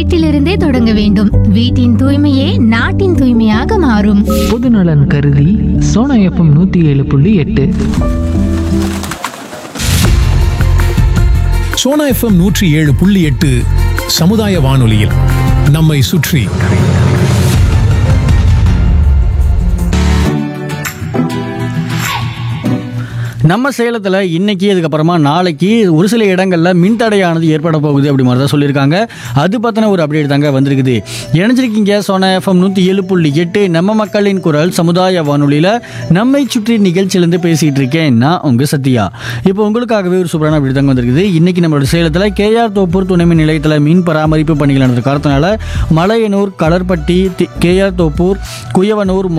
வீட்டிலிருந்தே தொடங்க வேண்டும் வீட்டின் தூய்மையே நாட்டின் தூய்மையாக மாறும் பொதுநலன் கருதி சோனா எஃப்எம் நூற்றி ஏழு புள்ளி எட்டு சோனா எஃப்எம் நூற்றி ஏழு புள்ளி எட்டு சமுதாய வானொலியில் நம்மை சுற்றி நம்ம சேலத்தில் இன்னைக்கு அதுக்கப்புறமா நாளைக்கு ஒரு சில இடங்களில் மின்தடையானது ஏற்பட போகுது அப்படி மாதிரி தான் சொல்லியிருக்காங்க அது பற்றின ஒரு அப்டேட் தாங்க வந்திருக்குது இணைஞ்சிருக்கீங்க சோனா எஃப்எம் நூற்றி ஏழு புள்ளி எட்டு நம்ம மக்களின் குரல் சமுதாய வானொலியில் நம்மை சுற்றி நிகழ்ச்சியிலேருந்து பேசிகிட்டு இருக்கேன் நான் உங்கள் சத்யா இப்போ உங்களுக்காகவே ஒரு சூப்பரான அப்டேட் தாங்க வந்திருக்குது இன்னைக்கு நம்மளோட சேலத்தில் கேஆர் தோப்பூர் துணைமின் நிலையத்தில் மீன் பராமரிப்பு பணிகள் நடந்த காரணத்தினால மலையனூர் கடற்பட்டி தி- கேஆர் தோப்பூர் குயவனூர்